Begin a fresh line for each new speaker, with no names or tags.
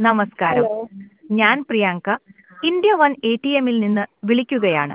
നമസ്കാരം
ഹലോ
ഞാൻ Priyanka India one എ ടി എമ്മിൽ നിന്ന് വിളിക്കുകയാണ്